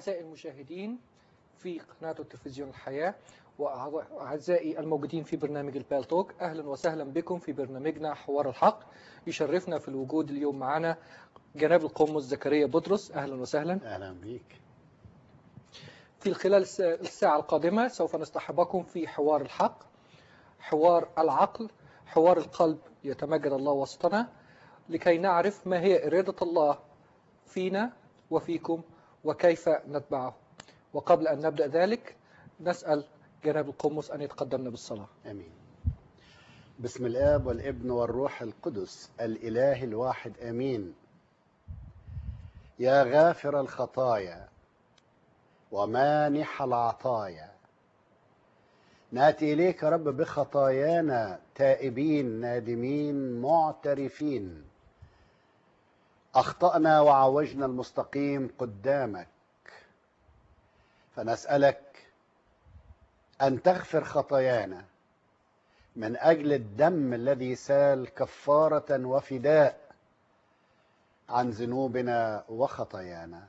أعزائي المشاهدين في قناة التلفزيون الحياة وأعزائي الموجودين في برنامج البالتوك أهلا وسهلا بكم في برنامجنا حوار الحق يشرفنا في الوجود اليوم معنا جناب القمص زكريا بطرس أهلا وسهلا أهلا بيك في خلال الساعة القادمة سوف نصطحبكم في حوار الحق حوار العقل حوار القلب يتمجد الله وسطنا لكي نعرف ما هي إرادة الله فينا وفيكم وكيف نتبعه وقبل أن نبدأ ذلك نسأل جناب القمص أن يتقدمنا بالصلاة امين بسم الاب والابن والروح القدس الاله الواحد امين يا غافر الخطايا ومانح العطايا ناتي اليك يا رب بخطايانا تائبين نادمين معترفين اخطانا وعوجنا المستقيم قدامك فنسالك ان تغفر خطايانا من اجل الدم الذي سال كفاره وفداء عن ذنوبنا وخطايانا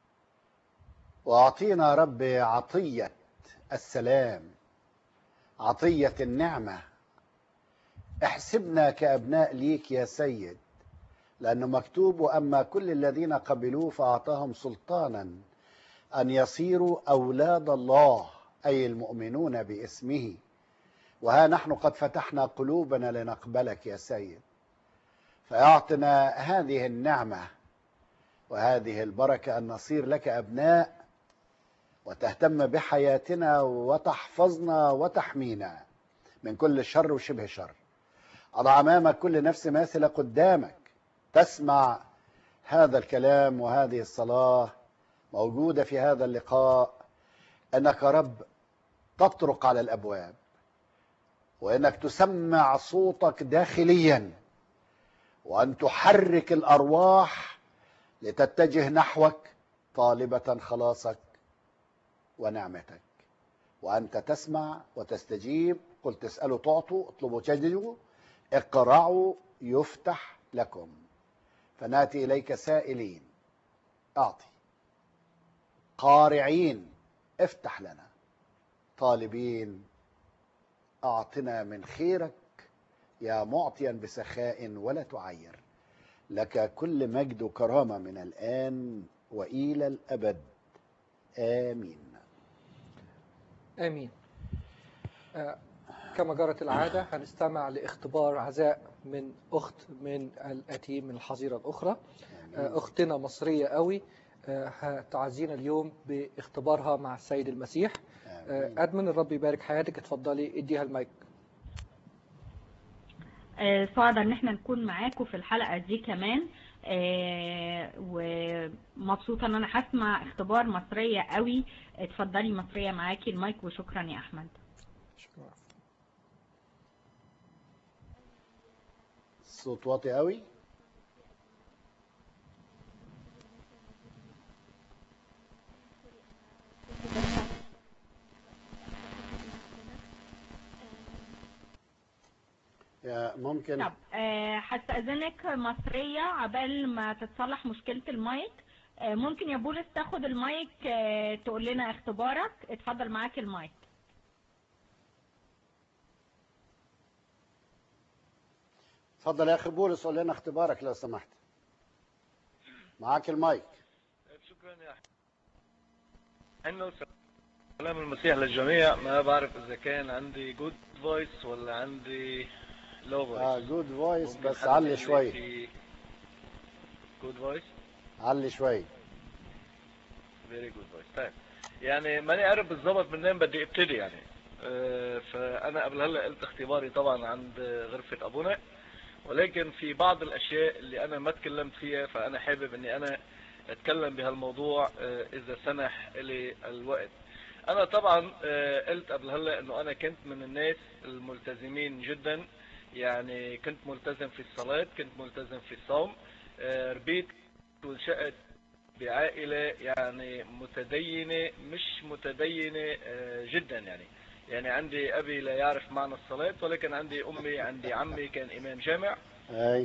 واعطينا رب عطيه السلام عطيه النعمه احسبنا كابناء ليك يا سيد لانه مكتوب واما كل الذين قبلوه فاعطاهم سلطانا ان يصيروا اولاد الله اي المؤمنون باسمه وها نحن قد فتحنا قلوبنا لنقبلك يا سيد فاعطنا هذه النعمه وهذه البركه ان نصير لك ابناء وتهتم بحياتنا وتحفظنا وتحمينا من كل شر وشبه شر أضع أمامك كل نفس ماثلة قدامك تسمع هذا الكلام وهذه الصلاة موجودة في هذا اللقاء أنك رب تطرق على الأبواب وأنك تسمع صوتك داخليا وأن تحرك الأرواح لتتجه نحوك طالبة خلاصك ونعمتك وأنت تسمع وتستجيب قل تسألوا تعطوا اطلبوا تجدوا اقرعوا يفتح لكم فناتي إليك سائلين أعطي قارعين افتح لنا طالبين أعطنا من خيرك يا معطيا بسخاء ولا تعير لك كل مجد وكرامة من الآن وإلى الأبد آمين آمين آه، كما جرت العادة هنستمع لاختبار عزاء من أخت من الأتيم من الحظيرة الأخرى آه، أختنا مصرية قوي آه، هتعزينا اليوم باختبارها مع السيد المسيح آه، آمين. أدمن الرب يبارك حياتك اتفضلي اديها المايك آه، سعدة ان احنا نكون معاكم في الحلقة دي كمان آه، ومبسوطة ان انا هسمع اختبار مصرية قوي اتفضلي مصرية معاكي المايك وشكرا يا احمد شكرا الصوت واطي قوي يا ممكن طب آه، هستأذنك مصرية عبال ما تتصلح مشكلة المايك آه، ممكن يا بولس تاخد المايك آه، تقول لنا اختبارك اتفضل معاك المايك اتفضل يا اخي بولس قول لنا اختبارك لو سمحت معاك المايك شكرا يا أحمد. انه سلام المسيح للجميع ما بعرف اذا كان عندي جود فويس ولا عندي لو اه فويس جود فويس بس علي شوي جود فويس علي شوي فيري جود فويس طيب يعني ماني عارف بالضبط منين بدي ابتدي يعني آه، فانا قبل هلا قلت اختباري طبعا عند غرفه ابونا ولكن في بعض الاشياء اللي انا ما تكلمت فيها فانا حابب اني انا اتكلم بهالموضوع آه، اذا سنح لي الوقت انا طبعا آه، قلت قبل هلا انه انا كنت من الناس الملتزمين جدا يعني كنت ملتزم في الصلاة كنت ملتزم في الصوم آه، ربيت وانشأت بعائلة يعني متدينة مش متدينة آه، جدا يعني يعني عندي أبي لا يعرف معنى الصلاة ولكن عندي أمي عندي عمي كان إمام جامع اي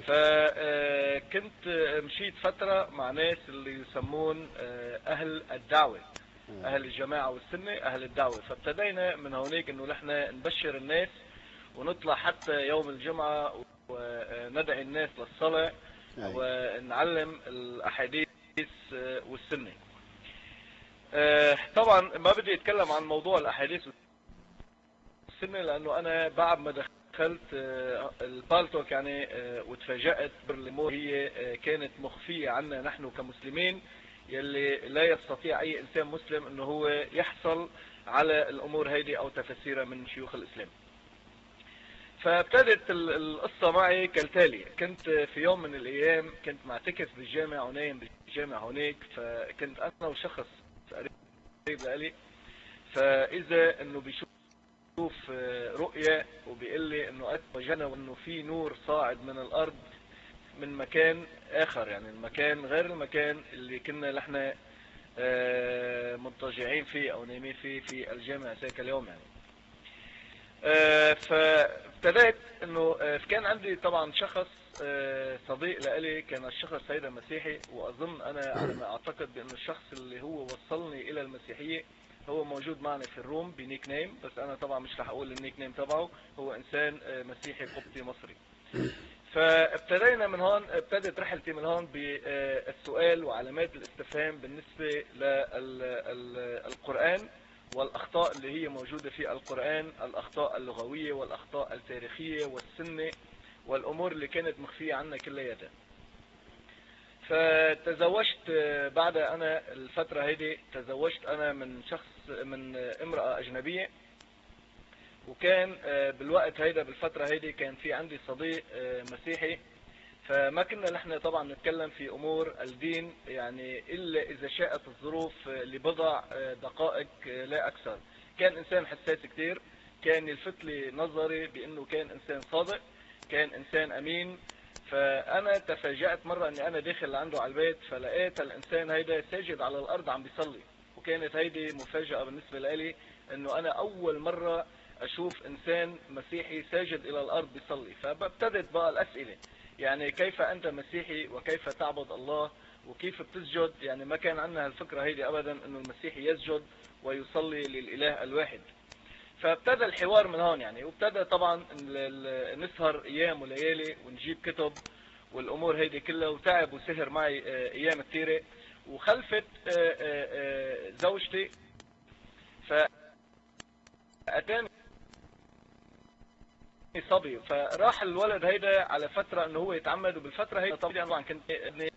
فكنت مشيت فترة مع ناس اللي يسمون آه، أهل الدعوة اهل الجماعة والسنة اهل الدعوة فابتدينا من هونيك انه نحن نبشر الناس ونطلع حتى يوم الجمعة وندعي الناس للصلاة أي. ونعلم الاحاديث والسنة آه، طبعا ما بدي اتكلم عن موضوع الاحاديث والسنة لانه انا بعد ما دخلت آه، البالتوك يعني آه، وتفاجأت بالامور هي آه، كانت مخفية عنا نحن كمسلمين يلي لا يستطيع اي انسان مسلم انه هو يحصل على الامور هيدي او تفسيرها من شيوخ الاسلام فابتدت ال- القصة معي كالتالي كنت في يوم من الايام كنت معتكف بالجامع ونايم بالجامع هناك فكنت انا وشخص قريب لي فاذا انه بيشوف آه، رؤية وبيقول لي انه قد وجدنا وانه في نور صاعد من الارض من مكان اخر يعني المكان غير المكان اللي كنا نحن آه، مضطجعين فيه او نايمين فيه في الجامع ذاك اليوم يعني آه، فابتدأت انه آه، كان عندي طبعا شخص آه، صديق لإلي كان الشخص هيدا مسيحي واظن انا على ما اعتقد بانه الشخص اللي هو وصلني الى المسيحية هو موجود معنا في الروم بنيك نيم بس انا طبعا مش رح اقول النيك نيم تبعه هو انسان آه، مسيحي قبطي مصري فابتدينا من هون ابتدت رحلتي من هون بالسؤال وعلامات الاستفهام بالنسبة للقرآن والأخطاء اللي هي موجودة في القرآن الأخطاء اللغوية والأخطاء التاريخية والسنة والأمور اللي كانت مخفية عنا كلياتها فتزوجت آه، بعد أنا الفترة هيدي تزوجت أنا من شخص من آه، امرأة أجنبية وكان آه، بالوقت هيدا بالفترة هيدي كان في عندي صديق آه، مسيحي فما كنا نحن طبعا نتكلم في امور الدين يعني الا اذا شاءت الظروف آه، لبضع آه، دقائق آه، لا اكثر كان انسان حساس كتير كان يلفت لي نظري بانه كان انسان صادق كان انسان امين فانا تفاجأت مرة اني انا داخل عنده على البيت فلقيت الانسان هيدا ساجد على الارض عم بيصلي وكانت هيدي مفاجأة بالنسبة لي انه انا اول مرة اشوف انسان مسيحي ساجد الى الارض بيصلي فابتدت بقى الاسئلة يعني كيف انت مسيحي وكيف تعبد الله وكيف بتسجد يعني ما كان عندنا الفكرة هيدي ابدا انه المسيحي يسجد ويصلي للاله الواحد فابتدى الحوار من هون يعني وابتدى طبعا ال- ال- نسهر ايام وليالي ونجيب كتب والامور هيدي كلها وتعب وسهر معي آه، ايام كثيره وخلفت آه، آه، آه، زوجتي فاتاني صبي فراح الولد هيدا على فتره انه هو يتعمد وبالفتره هيدا طبعا كنت ابني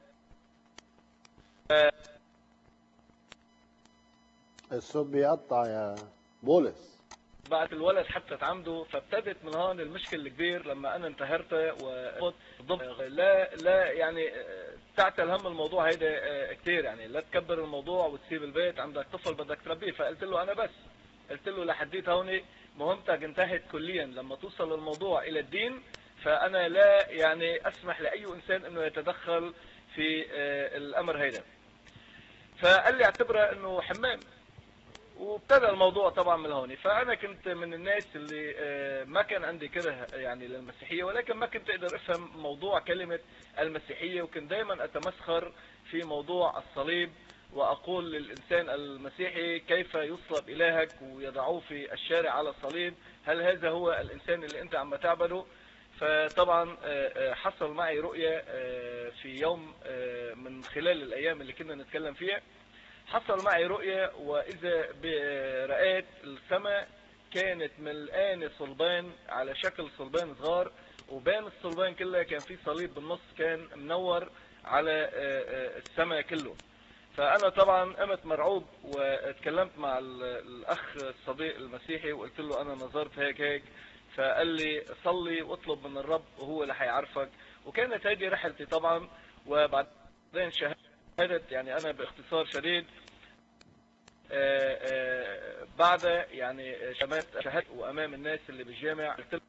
الصوت بيقطع يا بولس بعد الولد حتى اتعمدوا فابتدت من هون المشكل الكبير لما انا انتهرت وضم لا لا يعني آه، تعتل هم الموضوع هيدا آه، كتير يعني لا تكبر الموضوع وتسيب البيت عندك طفل بدك تربيه فقلت له انا بس قلت له لحديت هون مهمتك انتهت كليا لما توصل الموضوع الى الدين فانا لا يعني اسمح لاي انسان انه يتدخل في آه، الامر هيدا فقال لي اعتبره انه حمام وابتدى الموضوع طبعا من هون فانا كنت من الناس اللي آه، ما كان عندي كره يعني للمسيحيه ولكن ما كنت اقدر افهم موضوع كلمه المسيحيه وكنت دائما اتمسخر في موضوع الصليب واقول للانسان المسيحي كيف يصلب الهك ويضعوه في الشارع على الصليب هل هذا هو الانسان اللي انت عم تعبده فطبعا آه، آه، حصل معي رؤيه آه، في يوم آه، من خلال الايام اللي كنا نتكلم فيها حصل معي رؤية وإذا برأيت السماء كانت ملقانة صلبان على شكل صلبان صغار وبين الصلبان كلها كان في صليب بالنص كان منور على آه، آه، السماء كله فأنا طبعا قمت مرعوب واتكلمت مع ال- الأخ الصديق المسيحي وقلت له أنا نظرت هيك هيك فقال لي صلي واطلب من الرب وهو اللي هيعرفك وكانت هذه رحلتي طبعا وبعدين شهدت يعني أنا باختصار شديد آه، آه، بعد يعني شمات شهدت وامام الناس اللي بالجامع قلت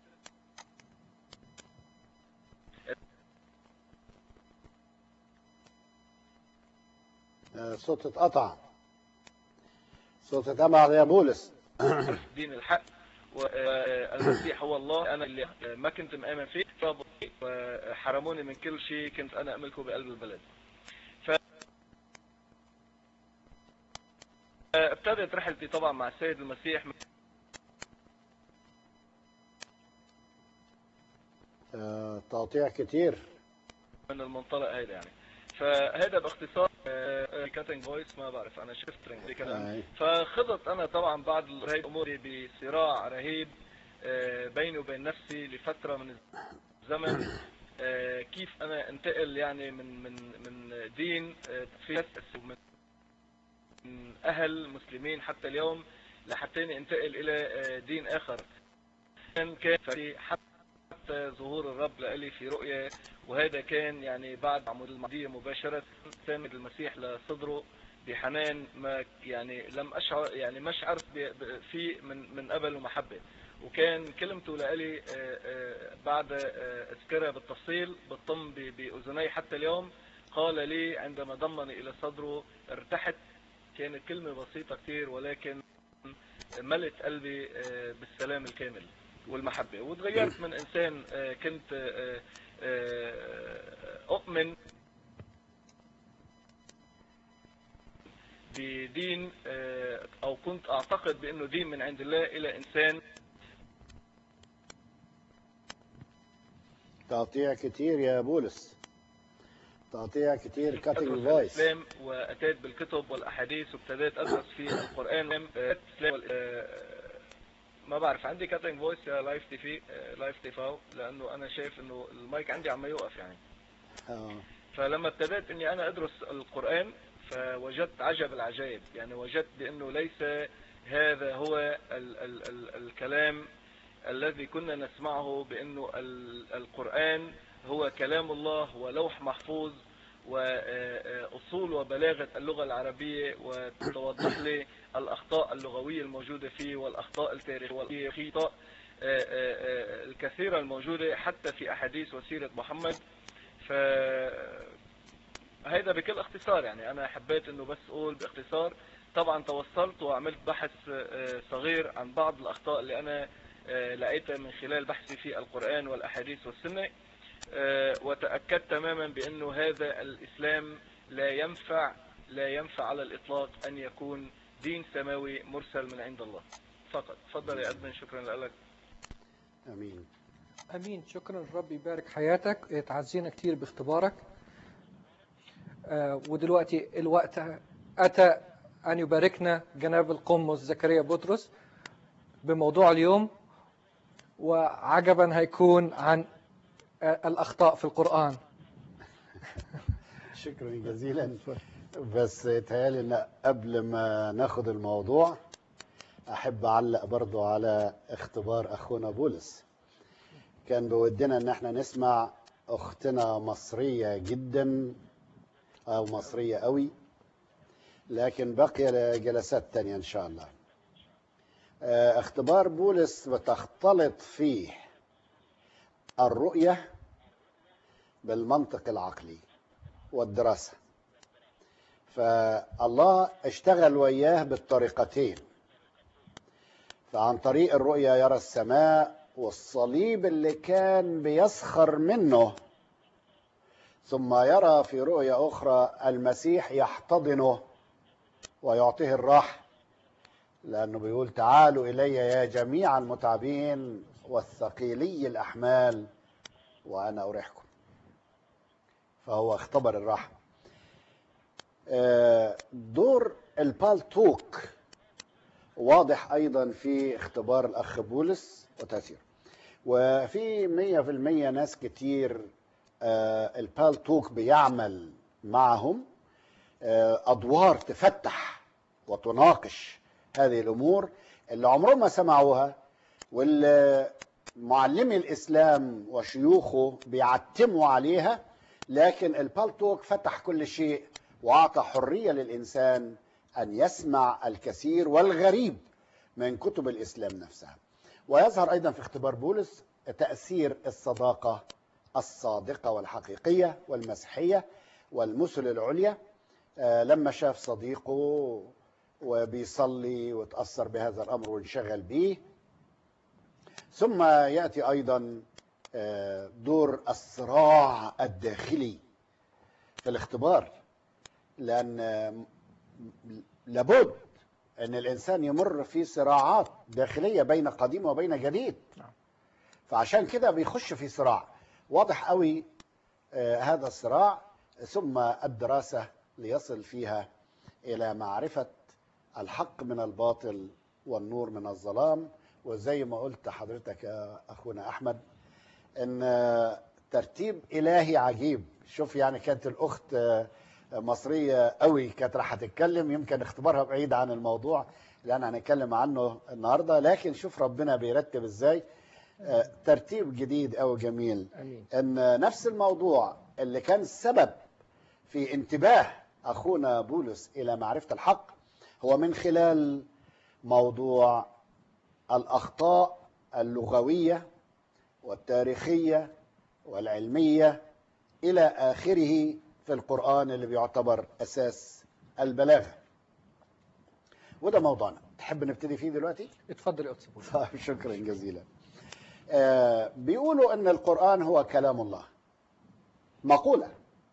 آه، صوت اتقطع صوت اتقطع يا بولس لهم دين الحق والمسيح هو الله انا اللي ما كنت مآمن فيه وحرموني من كل شيء كنت انا املكه بقلب البلد ف ابتدت رحلتي طبعا مع السيد المسيح آه، تقطيع كتير من المنطلق هيدا يعني فهذا باختصار كاتنج فويس ما بعرف انا شفت دي كلام أي. فخضت انا طبعا بعد هي اموري بصراع رهيب آه، بيني وبين نفسي لفتره من الزمن آه، كيف انا انتقل يعني من من من دين آه، في من من اهل مسلمين حتى اليوم لحتى اني انتقل الى آه، دين اخر كان كان في حتى ظهور الرب لإلي في رؤية وهذا كان يعني بعد عمود المعدية مباشرة ساند المسيح لصدره بحنان ما يعني لم أشعر يعني ما شعرت ب- ب- فيه من من قبل ومحبة وكان كلمته لإلي آه، آه، بعد آه، أذكرها بالتفصيل بالطم ب- بأذني حتى اليوم قال لي عندما ضمني إلى صدره ارتحت كانت كلمة بسيطة كتير ولكن ملت قلبي آه، بالسلام الكامل والمحبة وتغيرت من إنسان آه، كنت آه، آه، أؤمن بدين آه، أو كنت أعتقد بأنه دين من عند الله إلى إنسان تقطيع كتير يا بولس تقطيع كتير أدرس كاتنج فويس الإسلام وأتيت بالكتب والأحاديث وابتديت أدرس في القرآن آه، الإسلام وال- آه، ما بعرف عندي كاتنج فويس يا لايف تي في آه، لايف تي فاو لأنه أنا شايف إنه المايك عندي عم يوقف يعني آه. فلما ابتدأت اني انا ادرس القرآن فوجدت عجب العجائب يعني وجدت بانه ليس هذا هو ال ال ال الكلام الذي كنا نسمعه بانه ال القرآن هو كلام الله ولوح محفوظ وأصول وبلاغة اللغة العربية وتوضح لي الأخطاء اللغوية الموجودة فيه والأخطاء التاريخية والأخطاء الكثيرة الموجودة حتى في أحاديث وسيرة محمد ف هيدا بكل اختصار يعني انا حبيت انه بس اقول باختصار طبعا توصلت وعملت بحث آه، صغير عن بعض الاخطاء اللي انا آه، لقيتها من خلال بحثي في القرآن والاحاديث والسنة آه، وتأكدت تماما بانه هذا الاسلام لا ينفع لا ينفع على الاطلاق ان يكون دين سماوي مرسل من عند الله فقط تفضل يا ادمن شكرا لك امين امين شكرا الرب يبارك حياتك تعزينا كتير باختبارك آه، ودلوقتي الوقت اتى ان يباركنا جناب القمص زكريا بطرس بموضوع اليوم وعجبا هيكون عن آه، الاخطاء في القران شكرا جزيلا بس يتهيألي ان قبل ما ناخد الموضوع احب اعلق برضو على اختبار اخونا بولس كان بودنا ان احنا نسمع اختنا مصرية جدا او مصرية قوي لكن بقي جلسات تانية ان شاء الله آه، اختبار بولس بتختلط فيه الرؤية بالمنطق العقلي والدراسة فالله اشتغل وياه بالطريقتين فعن طريق الرؤيا يرى السماء والصليب اللي كان بيسخر منه ثم يرى في رؤيا أخرى المسيح يحتضنه ويعطيه الراحة لأنه بيقول تعالوا إلي يا جميع المتعبين والثقيلي الأحمال وأنا أريحكم فهو اختبر الراحة آه، دور البالتوك واضح أيضا في اختبار الأخ بولس وتأثيره وفي مية في المية ناس كتير آه، البالتوك بيعمل معهم آه، أدوار تفتح وتناقش هذه الأمور اللي عمرهم ما سمعوها واللي معلمي الإسلام وشيوخه بيعتموا عليها لكن البالتوك فتح كل شيء وأعطى حرية للإنسان أن يسمع الكثير والغريب من كتب الإسلام نفسها ويظهر أيضا في اختبار بولس تأثير الصداقة الصادقة والحقيقية والمسيحية والمثل العليا آه، لما شاف صديقه وبيصلي وتأثر بهذا الأمر وانشغل به ثم يأتي أيضا آه، دور الصراع الداخلي في الاختبار لأن آه، لابد ان الانسان يمر في صراعات داخليه بين قديم وبين جديد نعم. فعشان كده بيخش في صراع واضح قوي آه، هذا الصراع ثم الدراسه ليصل فيها الى معرفه الحق من الباطل والنور من الظلام وزي ما قلت حضرتك يا اخونا احمد ان آه، ترتيب الهي عجيب شوف يعني كانت الاخت آه، مصريه قوي كانت راح تتكلم يمكن اختبارها بعيد عن الموضوع اللي انا هنتكلم عنه النهارده لكن شوف ربنا بيرتب ازاي آه، ترتيب جديد او جميل امين ان نفس الموضوع اللي كان سبب في انتباه اخونا بولس الى معرفه الحق هو من خلال موضوع الاخطاء اللغويه والتاريخيه والعلميه الى اخره في القران اللي بيعتبر اساس البلاغه وده موضوعنا تحب نبتدي فيه دلوقتي اتفضل يا أستاذ بولس. طيب شكرا جزيلا آه، بيقولوا ان القرآن هو كلام الله مقولة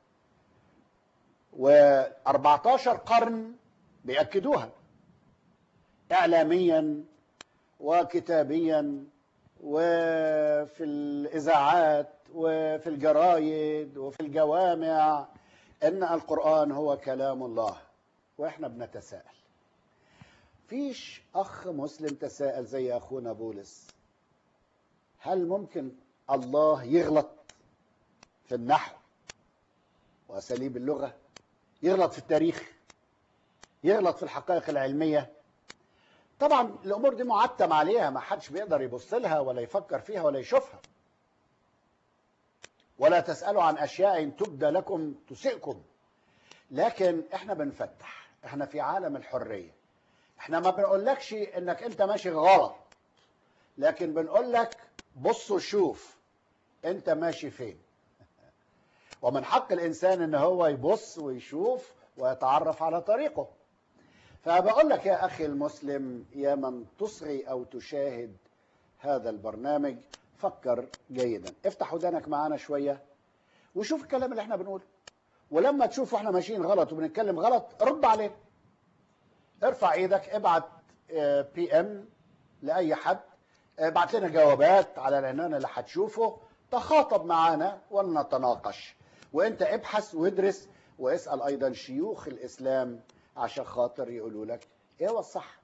و14 قرن بيأكدوها إعلاميا وكتابيا وفي الإذاعات وفي الجرايد وفي الجوامع ان القرآن هو كلام الله واحنا بنتساءل فيش اخ مسلم تساءل زي اخونا بولس هل ممكن الله يغلط في النحو واساليب اللغه يغلط في التاريخ يغلط في الحقائق العلميه طبعا الامور دي معتم عليها ما حدش بيقدر يبص لها ولا يفكر فيها ولا يشوفها ولا تسالوا عن اشياء تبدى لكم تسئكم لكن احنا بنفتح احنا في عالم الحريه احنا ما بنقولكش انك انت ماشي غلط لكن بنقول لك بص وشوف انت ماشي فين ومن حق الانسان ان هو يبص ويشوف ويتعرف على طريقه فبقول لك يا اخي المسلم يا من تصغي او تشاهد هذا البرنامج فكر جيدا افتح ودانك معانا شويه وشوف الكلام اللي احنا بنقوله ولما تشوف احنا ماشيين غلط وبنتكلم غلط رد علينا ارفع ايدك ابعت بي ام لاي حد ابعت لنا جوابات على العنوان اللي هتشوفه تخاطب معانا ونتناقش وانت ابحث وادرس واسال ايضا شيوخ الاسلام عشان خاطر يقولوا لك ايه هو الصح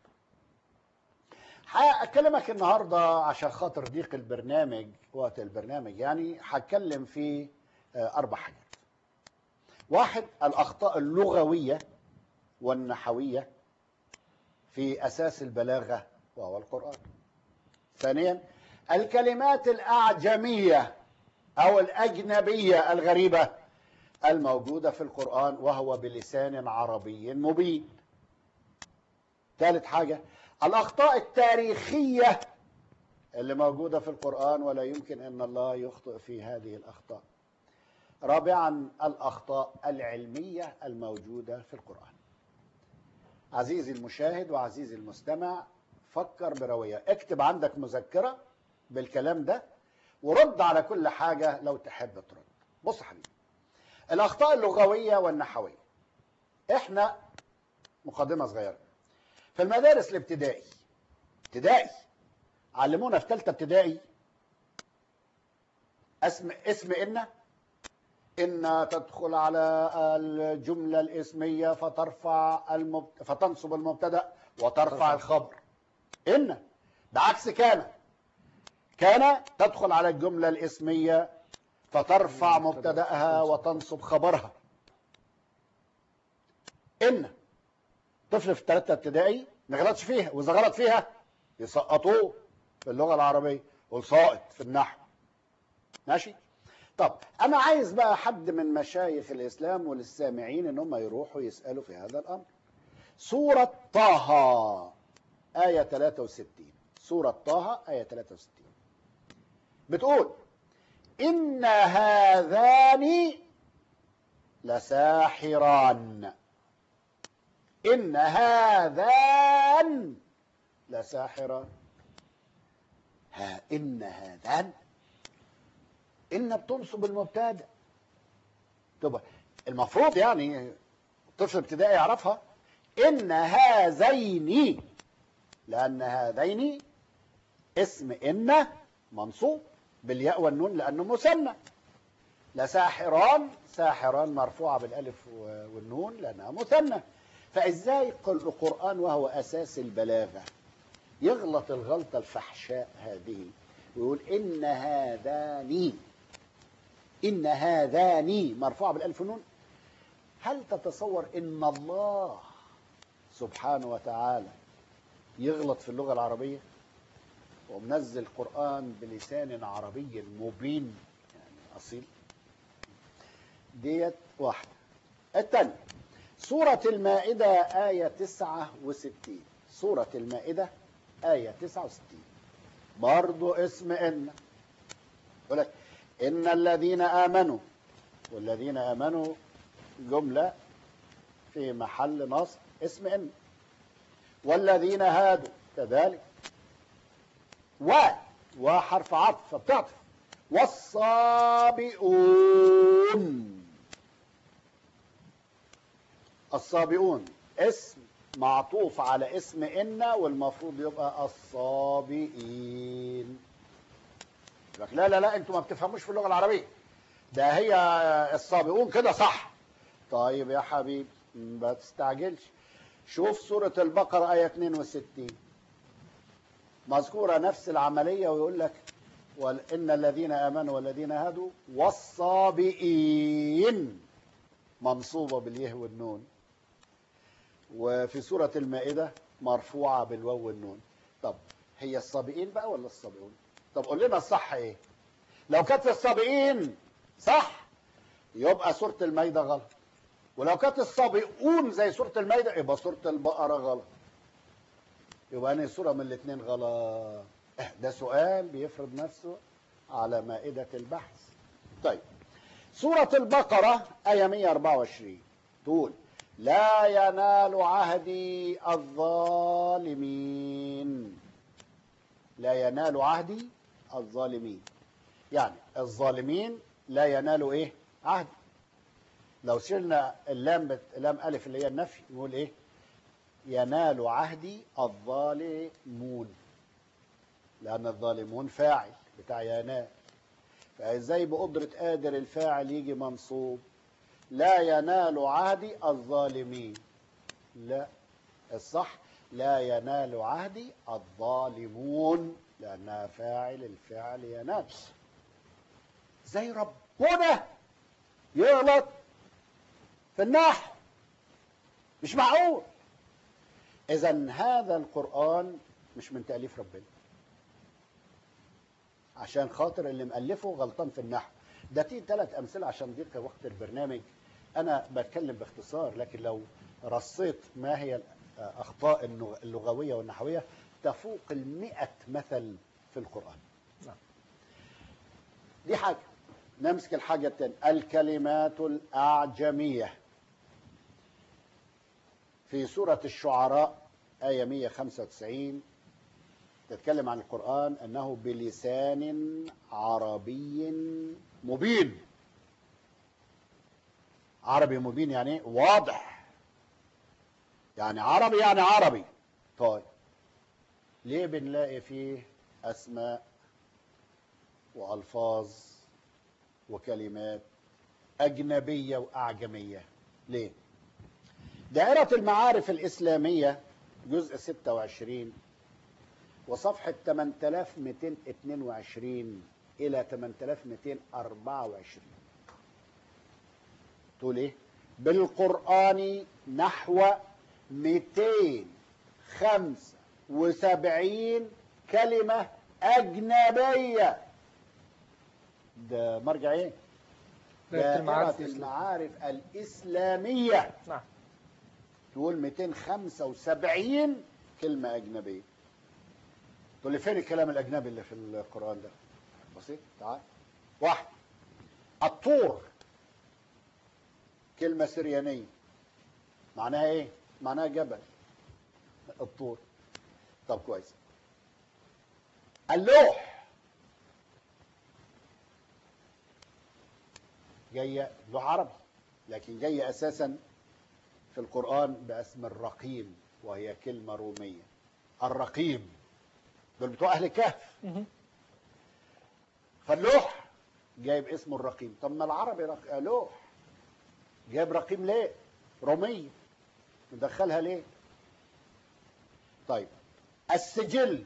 هكلمك النهارده عشان خاطر ضيق البرنامج وقت البرنامج يعني هتكلم في اربع حاجات واحد الاخطاء اللغويه والنحويه في اساس البلاغه وهو القران ثانيا الكلمات الاعجميه او الاجنبيه الغريبه الموجوده في القران وهو بلسان عربي مبين ثالث حاجه الاخطاء التاريخيه اللي موجوده في القران ولا يمكن ان الله يخطئ في هذه الاخطاء رابعا الاخطاء العلميه الموجوده في القران عزيزي المشاهد وعزيزي المستمع فكر برويه اكتب عندك مذكره بالكلام ده ورد على كل حاجه لو تحب ترد بص يا حبيبي الاخطاء اللغويه والنحويه احنا مقدمه صغيره في المدارس الابتدائي ابتدائي علمونا في ثالثه ابتدائي اسم اسم ان ان تدخل على الجمله الاسميه فترفع المبت... فتنصب المبتدا وترفع الخبر ان ده عكس كان كان تدخل على الجمله الاسميه فترفع مبتداها وتنصب خبرها ان طفل في الثلاثه ابتدائي ما غلطش فيها واذا غلط فيها يسقطوه في اللغه العربيه والساقط في النحو ماشي طب انا عايز بقى حد من مشايخ الاسلام وللسامعين ان هم يروحوا يسالوا في هذا الامر سوره طه ايه 63 سوره طه ايه 63 بتقول ان هذان لساحران ان هذان لساحران ها ان هذان ان بتنصب المبتدا طب المفروض يعني طفل ابتدائي يعرفها إن هذين لأن هذين اسم إن منصوب بالياء والنون لأنه مثنى لساحران ساحران مرفوعة بالألف والنون لأنها مثنى فإزاي قل القرآن وهو أساس البلاغة يغلط الغلطة الفحشاء هذه ويقول إن هذان إن هذان مرفوعة بالألف والنون هل تتصور إن الله سبحانه وتعالى يغلط في اللغة العربية ومنزل القرآن بلسان عربي مبين يعني أصيل ديت واحدة الثانية سورة المائدة آية 69 سورة المائدة آية 69 برضو اسم إن يقول لك إن الذين آمنوا والذين آمنوا جملة في محل نصب اسم إن والذين هادوا كذلك و وحرف عطف فبتعطف والصابئون الصابئون اسم معطوف على اسم إن والمفروض يبقى الصابئين لك لا لا لا انتوا ما بتفهموش في اللغة العربية ده هي الصابئون كده صح طيب يا حبيبي ما تستعجلش شوف سورة البقرة آية 62 مذكورة نفس العملية ويقول لك وإن الذين آمنوا والذين هادوا والصابئين منصوبة باليه والنون وفي سورة المائدة مرفوعة بالواو والنون طب هي الصابئين بقى ولا الصابئون طب قول لنا الصح ايه لو كانت الصابئين صح يبقى سورة المائدة غلط ولو كانت الصابئون زي سورة المائدة يبقى سورة البقرة غلط يبقى أنا سورة من الاثنين غلط ده سؤال بيفرض نفسه على مائدة البحث طيب سورة البقرة آية 124 تقول لا ينال عهدي الظالمين لا ينال عهدي الظالمين يعني الظالمين لا ينالوا ايه عهد لو شلنا اللام بت... لام الف اللي هي النفي نقول ايه ينال عهدي الظالمون لان الظالمون فاعل بتاع ينال فازاي بقدرة قادر الفاعل يجي منصوب لا ينال عهدي الظالمين لا الصح لا ينال عهدي الظالمون لأنها فاعل الفعل ينال زي ربنا يغلط في النحو مش معقول إذا هذا القرآن مش من تأليف ربنا عشان خاطر اللي مألفه غلطان في النحو ده تي ثلاث أمثلة عشان ضيق وقت البرنامج أنا بتكلم باختصار لكن لو رصيت ما هي الأخطاء اللغوية والنحوية تفوق المئة مثل في القرآن نعم. دي حاجة نمسك الحاجة الثانية الكلمات الأعجمية في سورة الشعراء آية 195 تتكلم عن القرآن أنه بلسان عربي مبين عربي مبين يعني واضح يعني عربي يعني عربي طيب ليه بنلاقي فيه أسماء وألفاظ وكلمات أجنبية وأعجمية ليه دائرة المعارف الإسلامية جزء 26 وصفحة 8222 إلى 8224 تقول إيه؟ بالقرآن نحو 275 كلمة أجنبية ده مرجع إيه؟ دائرة المعارف دائرة الإسلامية. المعارف الإسلامية نعم تقول 275 كلمة أجنبية تقول لي فين الكلام الأجنبي اللي في القرآن ده بسيط تعال واحد الطور كلمة سريانية معناها إيه؟ معناها جبل الطور طب كويس اللوح جاية لوح عربي لكن جاية أساسا في القرآن باسم الرقيم وهي كلمة رومية الرقيم دول بتوع أهل الكهف مهم. فاللوح جايب اسمه الرقيم طب ما العربي رق... لوح جايب رقيم ليه رومية ندخلها ليه طيب السجل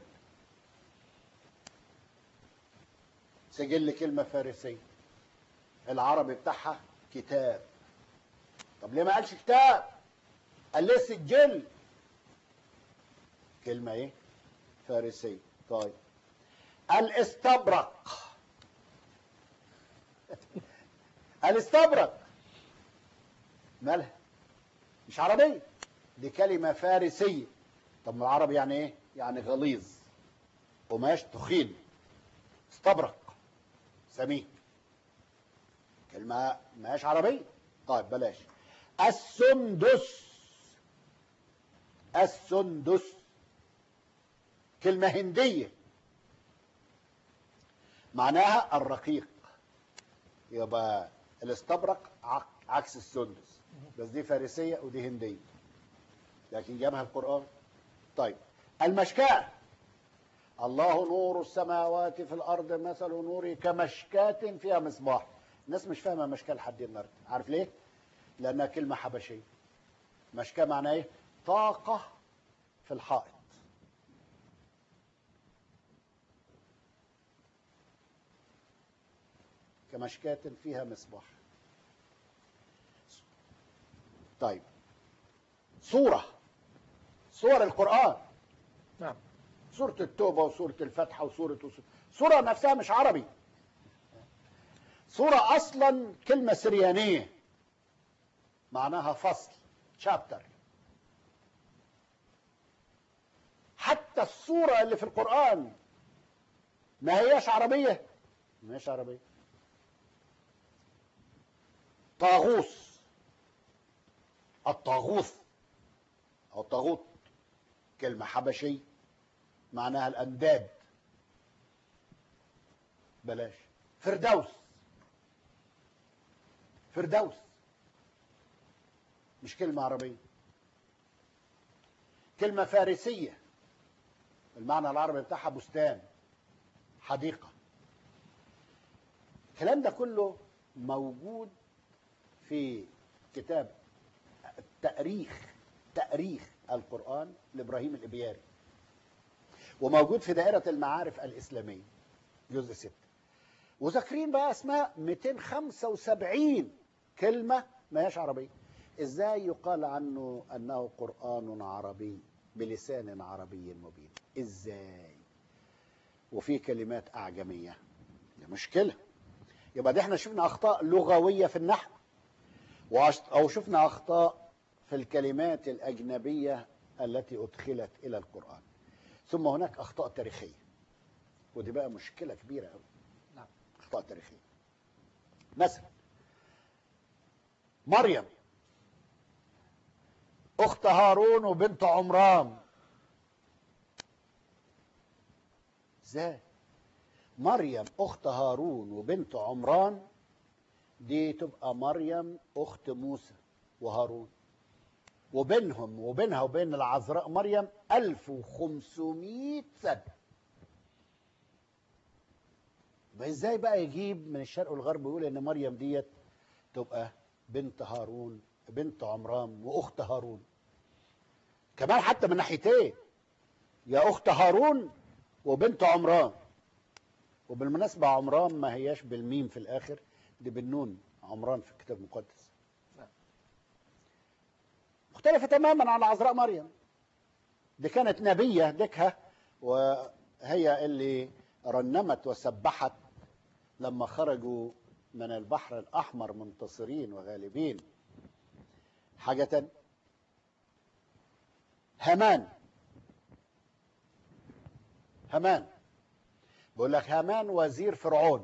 سجل كلمة فارسية العربي بتاعها كتاب طب ليه ما قالش كتاب قال ليه سجل كلمة ايه فارسية طيب الاستبرق الاستبرق مالها مش عربية دي كلمة فارسية طب ما العربي يعني ايه يعني غليظ قماش تخين استبرق سميك كلمة ماهيش عربية طيب بلاش السندس السندس كلمة هندية معناها الرقيق يبقى الاستبرق عك- عكس السندس بس دي فارسية ودي هندية لكن جابها القرآن طيب المشكاة الله نور السماوات في الأرض مثل نوره كمشكاة فيها مصباح الناس مش فاهمة مشكاة لحد النهاردة عارف ليه؟ لأنها كلمة حبشية مشكاة معناها إيه؟ طاقة في الحائط كمشكاة فيها مصباح طيب صورة صور القرآن نعم سورة التوبة وسورة الفتحة وسورة وسورة سورة نفسها مش عربي سورة أصلا كلمة سريانية معناها فصل شابتر حتى السورة اللي في القرآن ما هياش عربية ما هياش عربية طاغوس الطاغوث أو طاغوت كلمة حبشي معناها الأنداد بلاش فردوس فردوس مش كلمة عربية كلمة فارسية المعنى العربي بتاعها بستان حديقة الكلام ده كله موجود في كتاب تأريخ تأريخ القرآن لإبراهيم الإبياري وموجود في دائرة المعارف الإسلامية جزء ستة وذاكرين بقى اسماء 275 كلمة ما هيش عربية ازاي يقال عنه انه قرآن عربي بلسان عربي مبين ازاي وفي كلمات اعجمية دي مشكلة يبقى دي احنا شفنا اخطاء لغوية في النحو وعش- او شفنا اخطاء في الكلمات الاجنبية التي ادخلت الى القرآن ثم هناك اخطاء تاريخية ودي بقى مشكلة كبيرة قوي نعم. اخطاء تاريخية مثلا مريم اخت هارون وبنت عمران ازاي مريم اخت هارون وبنت عمران دي تبقى مريم اخت موسى وهارون وبينهم وبينها وبين العذراء مريم 1500 سنه يبقى ازاي بقى يجيب من الشرق والغرب ويقول ان مريم ديت تبقى بنت هارون بنت عمران واخت هارون كمان حتى من ناحيتين يا اخت هارون وبنت عمران وبالمناسبة عمران ما هياش بالميم في الآخر دي بالنون عمران في الكتاب المقدس نعم. مختلفة تماما عن عذراء مريم دي كانت نبية ديكها وهي اللي رنمت وسبحت لما خرجوا من البحر الأحمر منتصرين وغالبين حاجة تانية هامان هامان بقول لك هامان وزير فرعون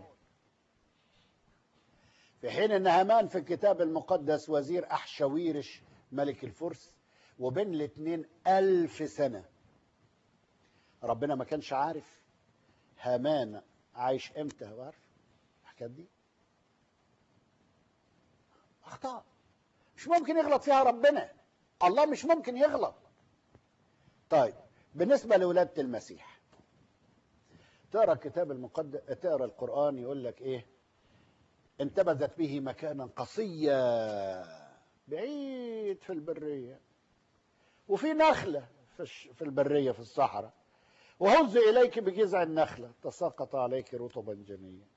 في حين ان هامان في الكتاب المقدس وزير احشويرش ملك الفرس وبين الاثنين ألف سنة ربنا ما كانش عارف هامان عايش امتى هو عارف الحكايات دي اخطاء مش ممكن يغلط فيها ربنا الله مش ممكن يغلط طيب بالنسبة لولادة المسيح تقرا الكتاب المقدس تقرا القرآن يقول لك ايه انتبذت به مكانا قصيا بعيد في البرية وفي نخلة في الش- في البرية في الصحراء وهز إليك بجذع النخلة تساقط عليك رطبا جنيا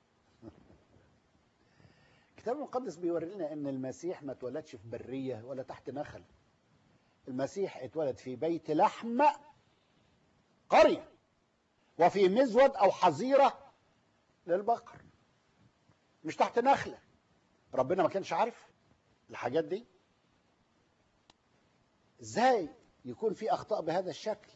الكتاب المقدس بيوري لنا ان المسيح ما اتولدش في برية ولا تحت نخل المسيح اتولد في بيت لحم قرية وفي مزود او حظيرة للبقر مش تحت نخلة ربنا ما كانش عارف الحاجات دي ازاي يكون في اخطاء بهذا الشكل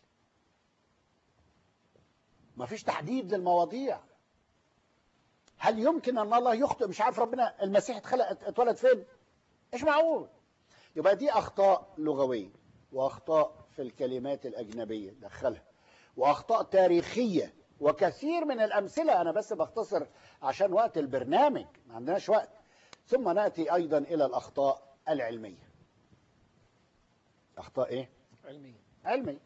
ما فيش تحديد للمواضيع هل يمكن ان الله يخطئ مش عارف ربنا المسيح اتخلق اتولد فين مش معقول يبقى دي اخطاء لغويه واخطاء في الكلمات الاجنبيه دخلها واخطاء تاريخيه وكثير من الامثله انا بس بختصر عشان وقت البرنامج ما عندناش وقت ثم ناتي ايضا الى الاخطاء العلميه اخطاء ايه علميا علمي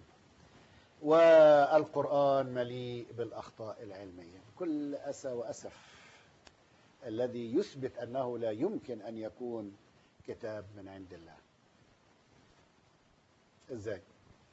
والقرآن مليء بالأخطاء العلمية كل أسى وأسف الذي يثبت أنه لا يمكن أن يكون كتاب من عند الله إزاي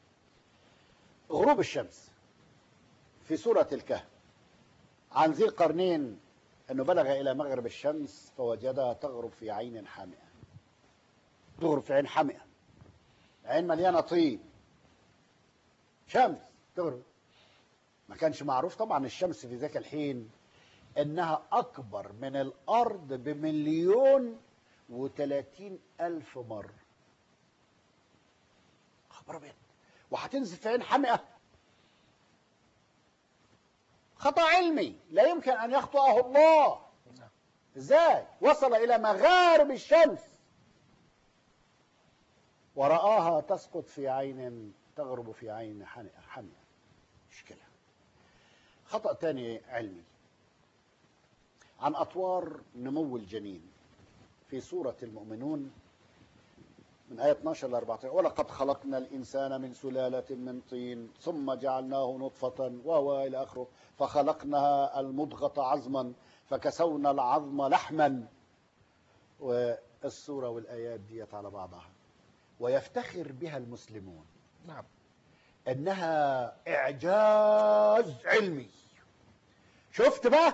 غروب الشمس في سورة الكهف عن ذي القرنين أنه بلغ إلى مغرب الشمس فوجدها تغرب في عين حامئة تغرب في عين حامئة عين مليانة طين شمس تغرب ما كانش معروف طبعا الشمس في ذاك الحين انها اكبر من الارض بمليون وثلاثين الف مرة خبر ابيض وهتنزل في عين حمئة خطأ علمي لا يمكن ان يخطئه الله ازاي وصل الى مغارب الشمس ورآها تسقط في عين تغرب في عين حمئة حمئة مشكلة خطأ تاني علمي عن أطوار نمو الجنين في سورة المؤمنون من آية 12 ل 14 ولقد خلقنا الإنسان من سلالة من طين ثم جعلناه نطفة وهو إلى آخره فخلقناها المضغة عظما فكسونا العظم لحما والسورة والآيات ديت على بعضها ويفتخر بها المسلمون نعم انها اعجاز علمي شفت بقى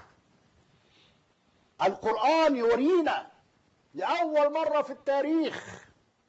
القران يورينا لاول مره في التاريخ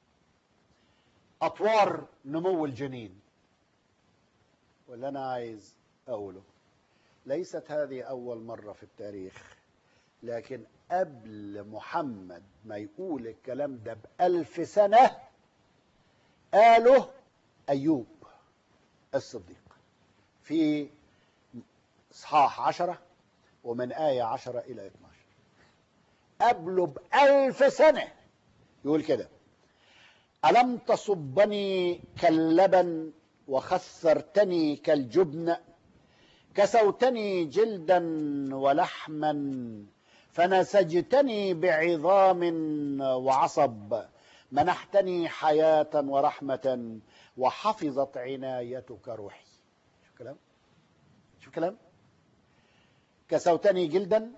اطوار نمو الجنين واللي انا عايز اقوله ليست هذه اول مره في التاريخ لكن قبل محمد ما يقول الكلام ده بألف سنة قاله أيوب الصديق في إصحاح عشرة ومن آية عشرة إلى 12 قبله بألف سنة يقول كده ألم تصبني كاللبن وخسرتني كالجبن كسوتني جلدا ولحما فنسجتني بعظام وعصب منحتني حياة ورحمة وحفظت عنايتك روحي شوف كلام شوف كلام كسوتني جلدا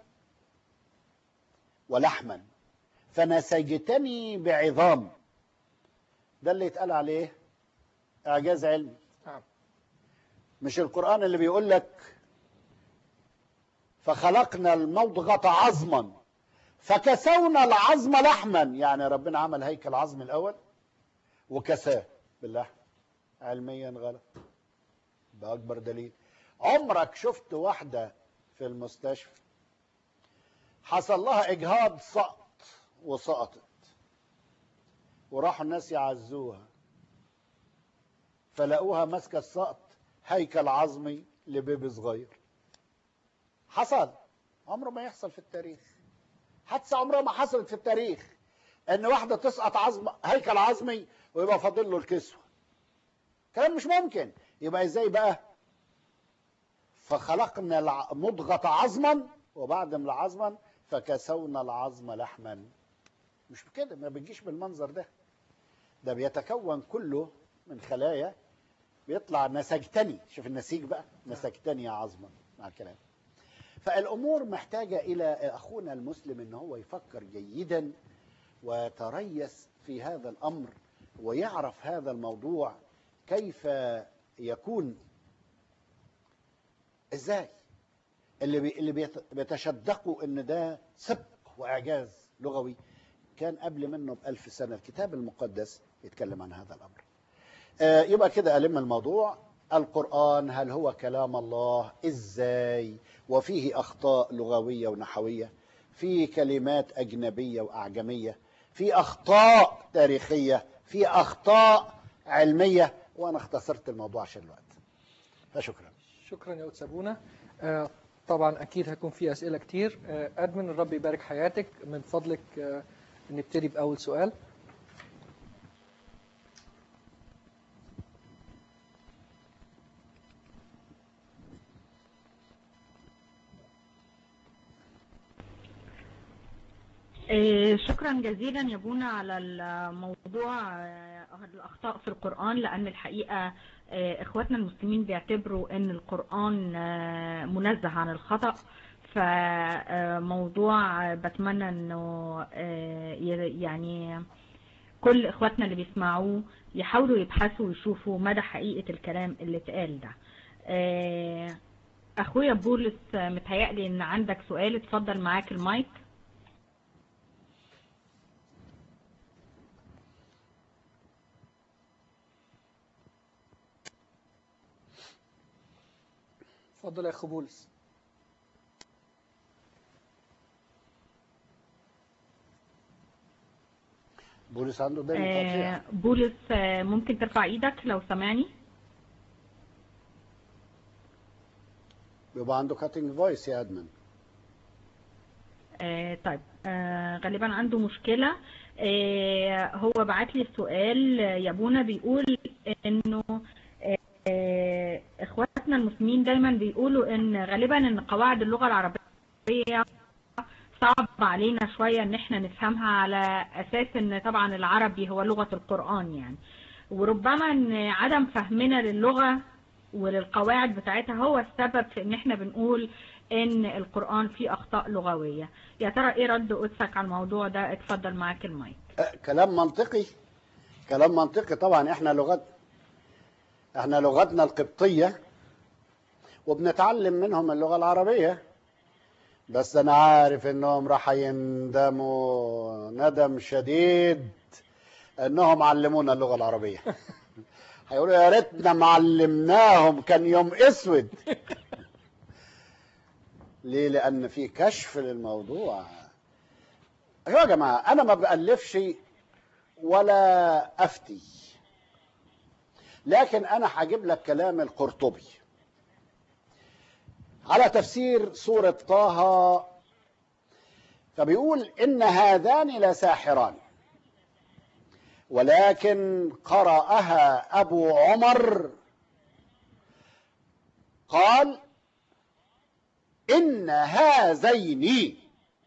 ولحما فنسجتني بعظام ده اللي يتقال عليه اعجاز علمي نعم مش القرآن اللي بيقول لك فخلقنا المضغة عظما فكسونا العظم لحما يعني ربنا عمل هيكل عظم الأول وكساه باللحم علميا غلط ده أكبر دليل عمرك شفت واحدة في المستشفى حصل لها إجهاض سقط وسقطت وراحوا الناس يعزوها فلقوها ماسكة السقط هيكل عظمي لبيبي صغير حصل عمره ما يحصل في التاريخ حادثة عمرها ما حصلت في التاريخ ان واحدة تسقط عظم هيكل عظمي ويبقى فاضل له الكسوة كلام مش ممكن يبقى ازاي بقى فخلقنا الع- مضغة عظما وبعد من العظما فكسونا العظم لحما مش كده ما بتجيش بالمنظر ده ده بيتكون كله من خلايا بيطلع نسجتني شوف النسيج بقى نسجتني عظما مع الكلام فالامور محتاجه الى اخونا المسلم ان هو يفكر جيدا ويتريث في هذا الامر ويعرف هذا الموضوع كيف يكون ازاي اللي بي اللي بيت- بيتشدقوا ان ده سبق واعجاز لغوي كان قبل منه بألف سنة الكتاب المقدس يتكلم عن هذا الأمر آه، يبقى كده ألم الموضوع القرآن هل هو كلام الله إزاي وفيه أخطاء لغوية ونحوية في كلمات أجنبية وأعجمية في أخطاء تاريخية في أخطاء علمية وأنا اختصرت الموضوع عشان الوقت فشكرا شكرا يا أستاذ أبونا آه، طبعا أكيد هيكون في أسئلة كتير آه، أدمن الرب يبارك حياتك من فضلك آه، نبتدي بأول سؤال آه، شكرا جزيلا يا بونا على الموضوع آه، الأخطاء في القرآن لأن الحقيقة آه، إخواتنا المسلمين بيعتبروا أن القرآن آه، منزه عن الخطأ فموضوع بتمنى أنه آه، ي- يعني كل إخواتنا اللي بيسمعوه يحاولوا يبحثوا ويشوفوا مدى حقيقة الكلام اللي اتقال ده آه، أخويا بولس آه، متهيألي أن عندك سؤال اتفضل معاك المايك اتفضل يا أخو بولس بولس عنده دايما آه، ترجيح بولس آه، ممكن ترفع ايدك لو سامعني بيبقى عنده كاتنج فويس يا أدمن آه، طيب آه، غالبا عنده مشكلة آه، هو بعت لي سؤال آه، يا بونا بيقول انه آه، اخواتنا المسلمين دايما بيقولوا ان غالبا ان قواعد اللغة العربية صعب علينا شوية ان احنا نفهمها على اساس ان طبعا العربي هو لغة القرآن يعني وربما ان عدم فهمنا للغة وللقواعد بتاعتها هو السبب في ان احنا بنقول ان القرآن فيه اخطاء لغوية يا ترى ايه رد قدسك على الموضوع ده اتفضل معاك المايك أه، كلام منطقي كلام منطقي طبعا احنا لغات احنا لغتنا القبطية وبنتعلم منهم اللغة العربية بس انا عارف انهم راح يندموا ندم شديد انهم علمونا اللغة العربية هيقولوا يا ريتنا معلمناهم كان يوم اسود ليه لان في كشف للموضوع يا جماعة انا ما بألفش ولا افتي لكن انا هجيب لك كلام القرطبي على تفسير سورة طه فبيقول ان هذان لساحران ولكن قرأها ابو عمر قال ان هذين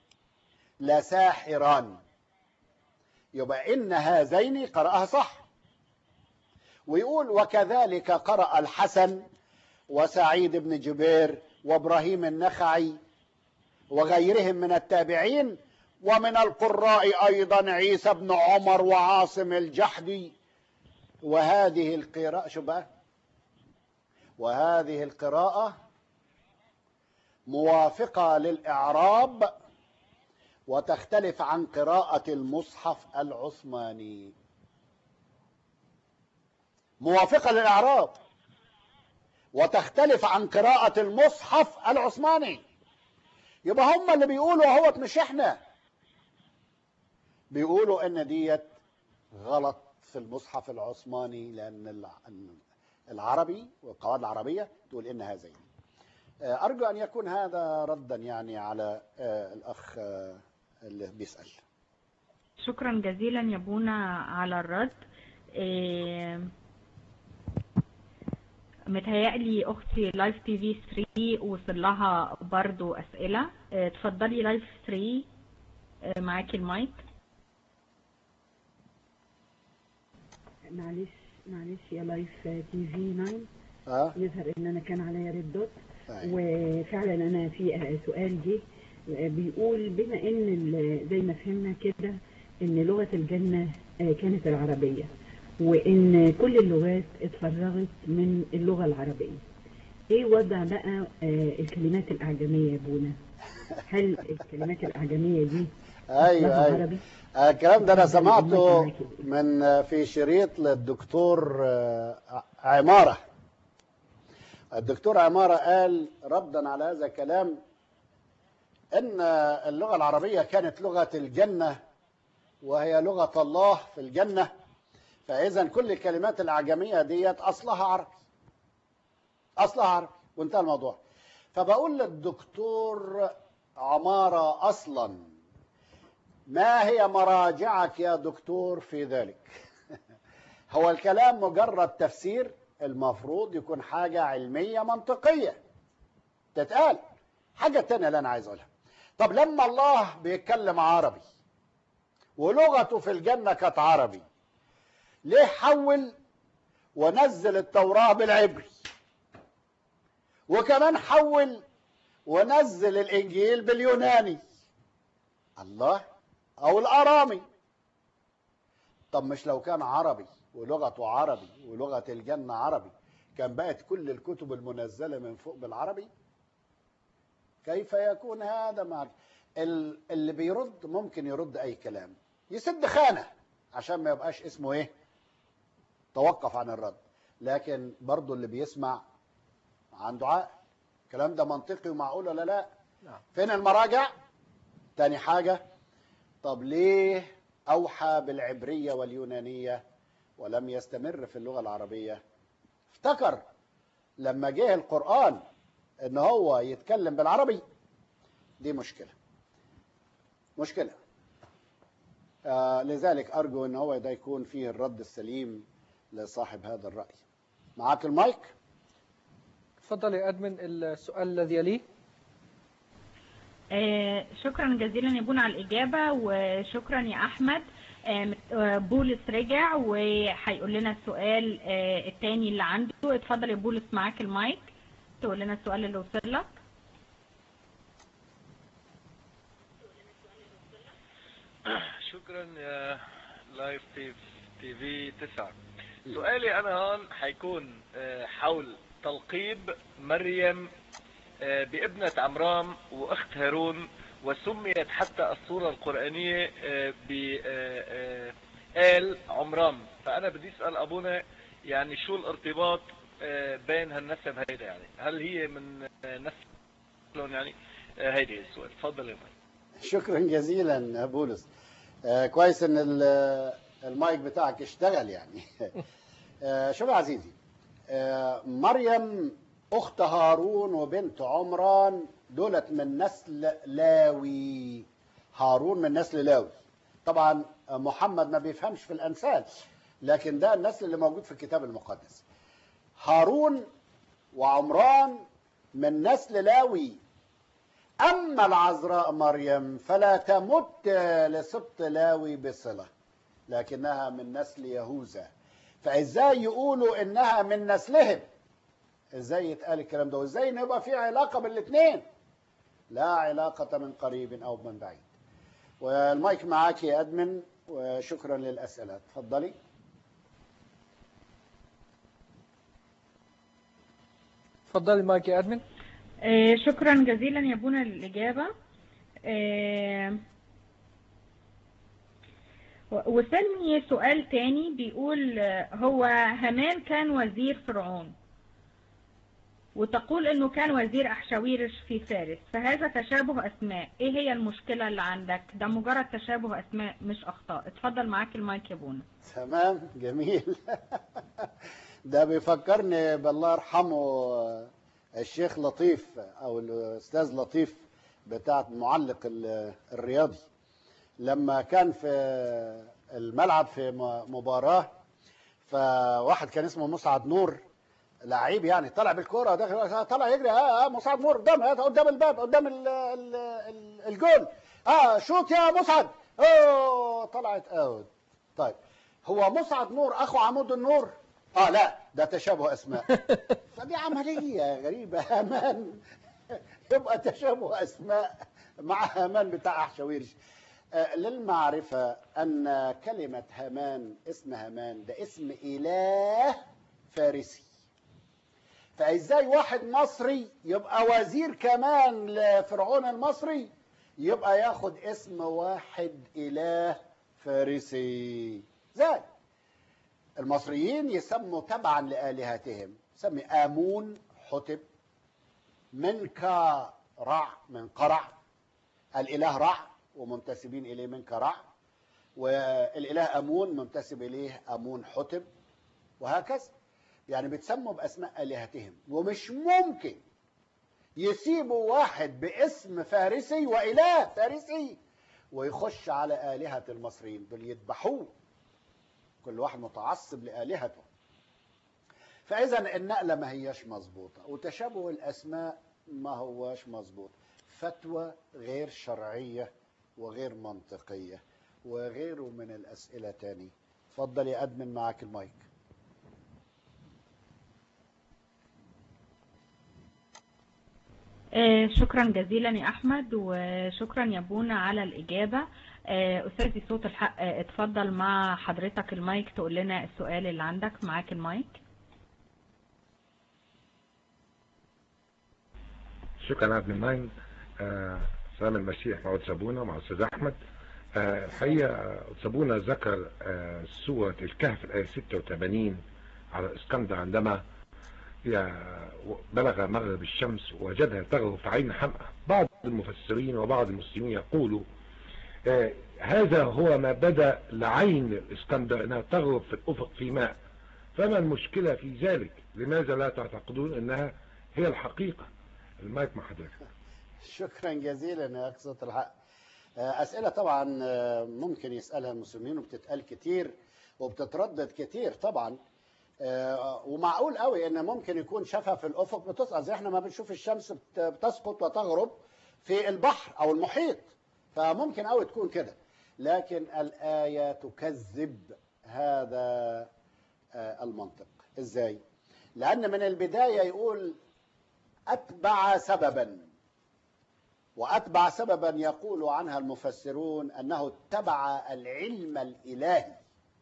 لساحران يبقى ان هذين قرأها صح ويقول وكذلك قرأ الحسن وسعيد بن جبير وابراهيم النخعي وغيرهم من التابعين ومن القراء ايضا عيسى بن عمر وعاصم الجحدي وهذه القراءة شو بقى وهذه القراءة موافقة للإعراب وتختلف عن قراءة المصحف العثماني موافقة للإعراب وتختلف عن قراءة المصحف العثماني يبقى هم اللي بيقولوا اهوت مش احنا بيقولوا ان ديت غلط في المصحف العثماني لان الع- العربي والقواعد العربية تقول ان هذين آه، ارجو ان يكون هذا ردا يعني على آه، الاخ آه، اللي بيسأل شكرا جزيلا يا بونا على الرد إيه، متهيألي أختي لايف تي في 3 وصل لها برضو أسئلة إيه، اتفضلي لايف 3 إيه، معاكي المايك معلش معلش يا لايف تي في 9 اه يظهر ان انا كان عليا ريد دوت أيوة. وفعلا انا في آه، سؤال جه آه، بيقول بما ان ال- زي ما فهمنا كده ان لغه الجنه آه، كانت العربيه وان كل اللغات اتفرغت من اللغه العربيه ايه وضع بقى آه، الكلمات الاعجميه يا بونا هل الكلمات الاعجميه دي ايوه لها ايوه عربي آه، الكلام ده انا اتفضل، سمعته المايك معاك. من آه، في شريط للدكتور آه، عماره الدكتور عماره قال ردا على هذا الكلام ان اللغه العربيه كانت لغه الجنه وهي لغه الله في الجنه فاذا كل الكلمات الاعجميه ديت اصلها عربي اصلها عربي وانتهى الموضوع فبقول للدكتور عماره اصلا ما هي مراجعك يا دكتور في ذلك هو الكلام مجرد تفسير المفروض يكون حاجة علمية منطقية تتقال حاجة تانية اللي أنا عايز أقولها طب لما الله بيتكلم عربي ولغته في الجنة كانت عربي ليه حول ونزل التوراة بالعبري وكمان حول ونزل الإنجيل باليوناني الله او الارامي طب مش لو كان عربي ولغته عربي ولغه الجنه عربي كان بقت كل الكتب المنزله من فوق بالعربي كيف يكون هذا مع ال- اللي بيرد ممكن يرد اي كلام يسد خانه عشان ما يبقاش اسمه ايه توقف عن الرد لكن برضه اللي بيسمع عنده عقل الكلام ده منطقي ومعقول ولا لا نعم. فين المراجع تاني حاجة طب ليه أوحى بالعبرية واليونانية ولم يستمر في اللغة العربية افتكر لما جه القرآن ان هو يتكلم بالعربي دي مشكلة مشكلة آه لذلك أرجو ان هو ده يكون فيه الرد السليم لصاحب هذا الرأي معاك المايك تفضل يا أدمن السؤال الذي يليه آه، شكرا جزيلا يا بونا على الإجابة وشكرا يا أحمد آه، مت- آه، بولس رجع وهيقول لنا السؤال آه، التاني اللي عنده اتفضل يا بولس معاك المايك تقول لنا السؤال اللي وصل لك شكرا يا لايف تي تي في 9 سؤالي انا هون حيكون آه، حول تلقيب مريم آه، بابنة عمرام واخت هارون وسميت حتى الصورة القرآنية آه، ب آه، آه، آل عمرام فأنا بدي أسأل أبونا يعني شو الارتباط آه، بين هالنسب هيدا يعني هل هي من آه، نسلهم يعني آه، هيدي السؤال تفضل يا ماي. شكرا جزيلا يا بولس آه كويس ان ال- المايك بتاعك اشتغل يعني آه شوف يا عزيزي آه مريم اخت هارون وبنت عمران دولت من نسل لاوي هارون من نسل لاوي طبعا محمد ما بيفهمش في الانساب لكن ده النسل اللي موجود في الكتاب المقدس هارون وعمران من نسل لاوي أما العذراء مريم فلا تمت لسبط لاوي بصلة لكنها من نسل يهوذا فإزاي يقولوا إنها من نسلهم إزاي يتقال الكلام ده وإزاي إن يبقى في علاقة بالاثنين لا علاقة من قريب أو من بعيد والمايك معاك يا أدمن وشكرا للأسئلة تفضلي تفضلي مايك يا أدمن آه، شكرا جزيلا يا بونا للإجابة آه، و- وسألني سؤال تاني بيقول آه، هو هامان كان وزير فرعون وتقول انه كان وزير احشاويرش في فارس فهذا تشابه اسماء ايه هي المشكلة اللي عندك ده مجرد تشابه اسماء مش اخطاء اتفضل معاك المايك يا بونا تمام جميل ده بيفكرني بالله يرحمه الشيخ لطيف او الاستاذ لطيف بتاع المعلق ال- الرياضي لما كان في الملعب في م- مباراه فواحد كان اسمه مسعد نور لعيب يعني طلع بالكوره داخل طلع يجري اه اه مسعد نور قدام آه، قدام الباب قدام ال ال ال الجول اه شوت يا مسعد اوه طلعت اوت طيب هو مسعد نور اخو عمود النور اه لا ده تشابه اسماء فدي عمليه غريبه هامان يبقى تشابه اسماء مع هامان بتاع احشاويرش آه، للمعرفه ان كلمه هامان اسم هامان ده اسم اله فارسي فازاي واحد مصري يبقى وزير كمان لفرعون المصري يبقى ياخد اسم واحد اله فارسي زي المصريين يسموا تبعا لالهتهم سمي امون حتب منكا رع من قرع الاله رع ومنتسبين اليه منكا رع والاله امون منتسب اليه امون حتب وهكذا يعني بتسموا باسماء الهتهم ومش ممكن يسيبوا واحد باسم فارسي واله فارسي ويخش على الهه المصريين دول يذبحوه كل واحد متعصب لالهته فاذا النقله ما هياش مظبوطه وتشابه الاسماء ما هواش مظبوط فتوى غير شرعيه وغير منطقيه وغيره من الاسئله تاني اتفضل يا ادمن معاك المايك آه، شكرا جزيلا يا احمد وشكرا يا بونا على الاجابه آه، استاذي صوت الحق آه، اتفضل مع حضرتك المايك تقول لنا السؤال اللي عندك معاك المايك شكرا عبد المعين آه، سلام المسيح مع سابونا مع استاذ احمد آه، الحقيقه سابونا ذكر آه، سوره الكهف الايه 86 على الاسكندر عندما يا- بلغ مغرب الشمس وجدها تغرب في عين حمأة بعض المفسرين وبعض المسلمين يقولوا آه، هذا هو ما بدا لعين الاسكندر انها تغرب في الافق في ماء فما المشكله في ذلك لماذا لا تعتقدون انها هي الحقيقه المايك مع حضرتك شكرا جزيلا يا اخ صوت الحق آه، اسئله طبعا آه، ممكن يسالها المسلمين وبتتقال كتير وبتتردد كتير طبعا آه، ومعقول قوي ان ممكن يكون شافها في الافق بتسقط زي احنا ما بنشوف الشمس بت- بتسقط وتغرب في البحر او المحيط فممكن قوي تكون كده لكن الايه تكذب هذا آه، المنطق ازاي لان من البدايه يقول اتبع سببا واتبع سببا يقول عنها المفسرون انه اتبع العلم الالهي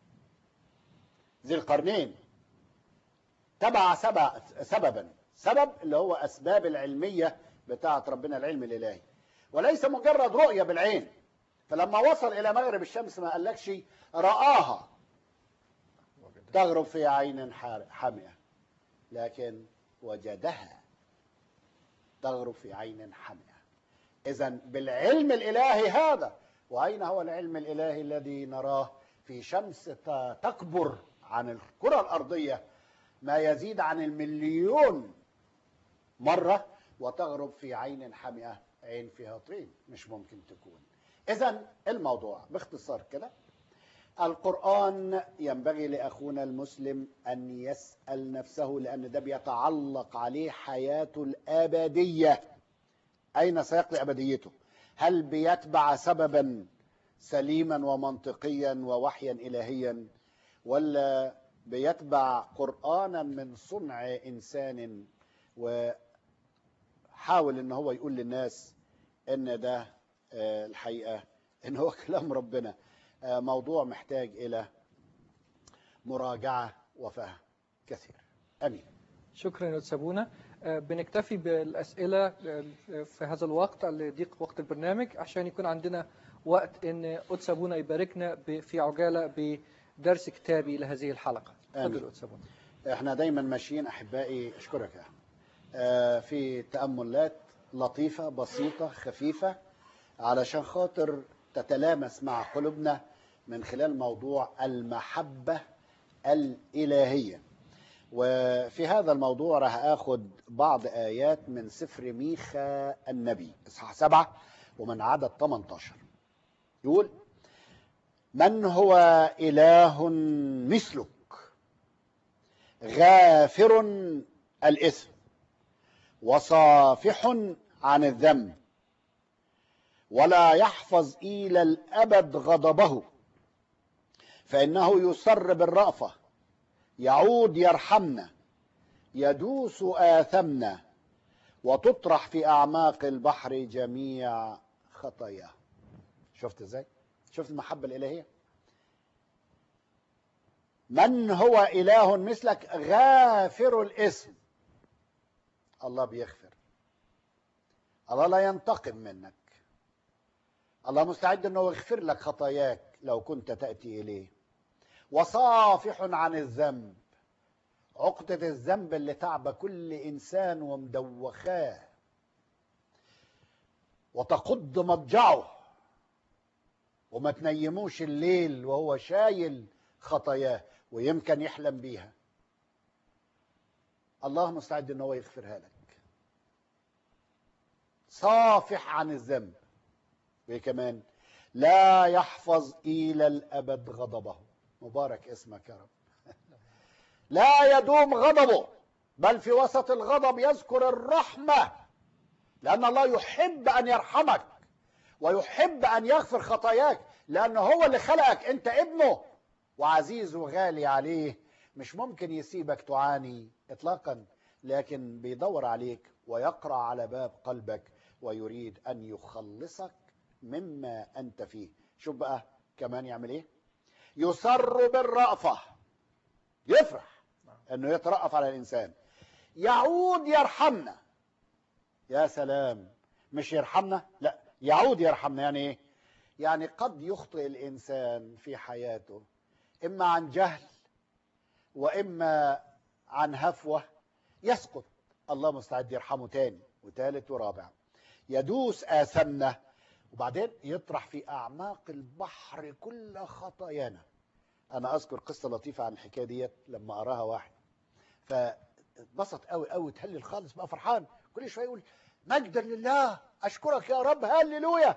ذي القرنين تبع سبب سببا سبب اللي هو اسباب العلميه بتاعه ربنا العلم الالهي وليس مجرد رؤيه بالعين فلما وصل الى مغرب الشمس ما قالكش راها تغرب في عين حار- حامئه لكن وجدها تغرب في عين حامئه اذا بالعلم الالهي هذا واين هو العلم الالهي الذي نراه في شمس ت- تكبر عن الكره الارضيه ما يزيد عن المليون مره وتغرب في عين حامئه عين فيها طين مش ممكن تكون اذا الموضوع باختصار كده القرآن ينبغي لأخونا المسلم أن يسأل نفسه لأن ده بيتعلق عليه حياته الأبدية أين سيقضي أبديته هل بيتبع سببا سليما ومنطقيا ووحيا إلهيا ولا بيتبع قرآنا من صنع إنسان وحاول ان هو يقول للناس ان ده آه، الحقيقة ان هو كلام ربنا آه، موضوع محتاج الى مراجعة وفهم كثير امين شكرا يا أستاذ سابونا آه، بنكتفي بالأسئلة آه، في هذا الوقت لضيق وقت البرنامج عشان يكون عندنا وقت ان أستاذ سابونا يباركنا ب- في عجالة بدرس كتابي لهذه الحلقة آمين. تفضل أستاذ سابونا احنا دايما ماشيين احبائي اشكرك يا احمد آه، في تأملات لطيفة بسيطة خفيفة علشان خاطر تتلامس مع قلوبنا من خلال موضوع المحبة الإلهية وفي هذا الموضوع راح اخد بعض آيات من سفر ميخا النبي اصحاح سبعة ومن عدد 18 يقول من هو إله مثلك غافر الإثم وصافح عن الذنب ولا يحفظ إلى الأبد غضبه فإنه يسر بالرأفة يعود يرحمنا يدوس آثمنا وتطرح في أعماق البحر جميع خطاياه شفت ازاي شفت المحبة الإلهية من هو إله مثلك غافر الاسم الله بيغفر الله لا ينتقم منك الله مستعد انه يغفر لك خطاياك لو كنت تأتي إليه وصافح عن الذنب عقدة الذنب اللي تعب كل إنسان ومدوخاه وتقض مضجعه وما تنيموش الليل وهو شايل خطاياه ويمكن يحلم بيها الله مستعد ان هو يغفرها لك صافح عن الذنب وايه كمان لا يحفظ الى الابد غضبه مبارك اسمك يا رب لا يدوم غضبه بل في وسط الغضب يذكر الرحمه لان الله يحب ان يرحمك ويحب ان يغفر خطاياك لانه هو اللي خلقك انت ابنه وعزيز وغالي عليه مش ممكن يسيبك تعاني اطلاقا لكن بيدور عليك ويقرا على باب قلبك ويريد ان يخلصك مما انت فيه شوف بقى كمان يعمل ايه يسر بالرأفة يفرح انه يترأف على الانسان يعود يرحمنا يا سلام مش يرحمنا لا يعود يرحمنا يعني ايه يعني قد يخطئ الانسان في حياته اما عن جهل واما عن هفوه يسقط الله مستعد يرحمه تاني وثالث ورابع يدوس آثمنا وبعدين يطرح في أعماق البحر كل خطايانا أنا أذكر قصة لطيفة عن الحكاية ديت لما أراها واحد فاتبسط قوي قوي تهلل خالص بقى فرحان كل شوية يقول مجدا لله أشكرك يا رب هللويا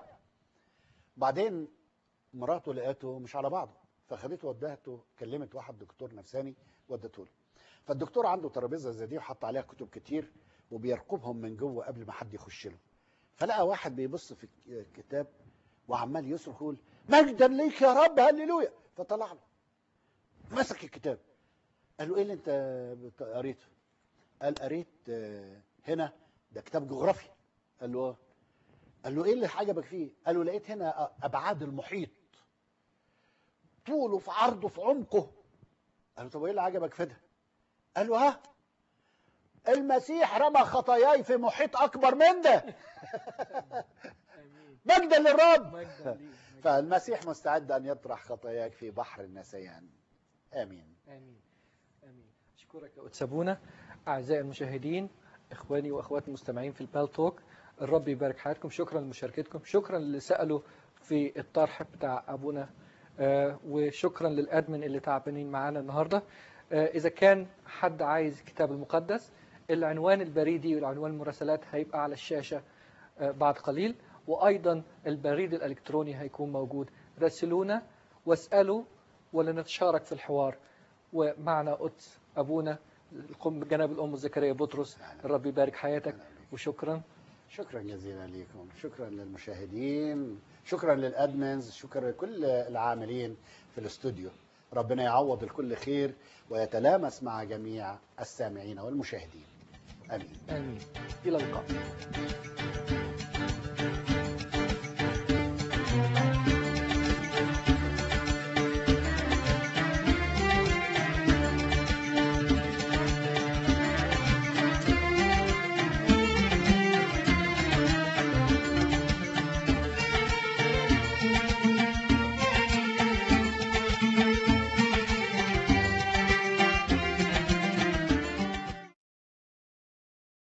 بعدين مراته لقيته مش على بعضه فخدته ودهته كلمت واحد دكتور نفساني ودته له فالدكتور عنده ترابيزه زي دي وحط عليها كتب كتير وبيرقبهم من جوه قبل ما حد يخش له فلقى واحد بيبص في الكتاب وعمال يصرخ يقول مجدا ليك يا رب هللويا فطلع له مسك الكتاب قال له ايه اللي انت قريته قال قريت هنا ده كتاب جغرافيا قال له اه قال له ايه اللي عجبك فيه قال له لقيت هنا ابعاد المحيط طوله في عرضه في عمقه قال له طب وايه اللي عجبك في ده قال له ها المسيح رمى خطاياي في محيط اكبر من ده مجدا للرب فالمسيح مستعد ان يطرح خطاياك في بحر النسيان امين امين امين اشكرك يا اتسابونا اعزائي المشاهدين اخواني واخواتي المستمعين في البال توك الرب يبارك حياتكم شكرا لمشاركتكم شكرا اللي سالوا في الطرح بتاع ابونا آه وشكرا للادمن اللي تعبانين معانا النهارده آه اذا كان حد عايز الكتاب المقدس العنوان البريدي والعنوان المراسلات هيبقى على الشاشه آه بعد قليل وايضا البريد الالكتروني هيكون موجود راسلونا واسالوا ولنتشارك في الحوار ومعنا قدس ابونا جناب الام زكريا بطرس الرب يبارك حياتك وشكرا شكرا جزيلا لكم شكرا للمشاهدين شكرا للادمنز شكرا لكل العاملين في الاستوديو ربنا يعوض الكل خير ويتلامس مع جميع السامعين والمشاهدين امين امين الى اللقاء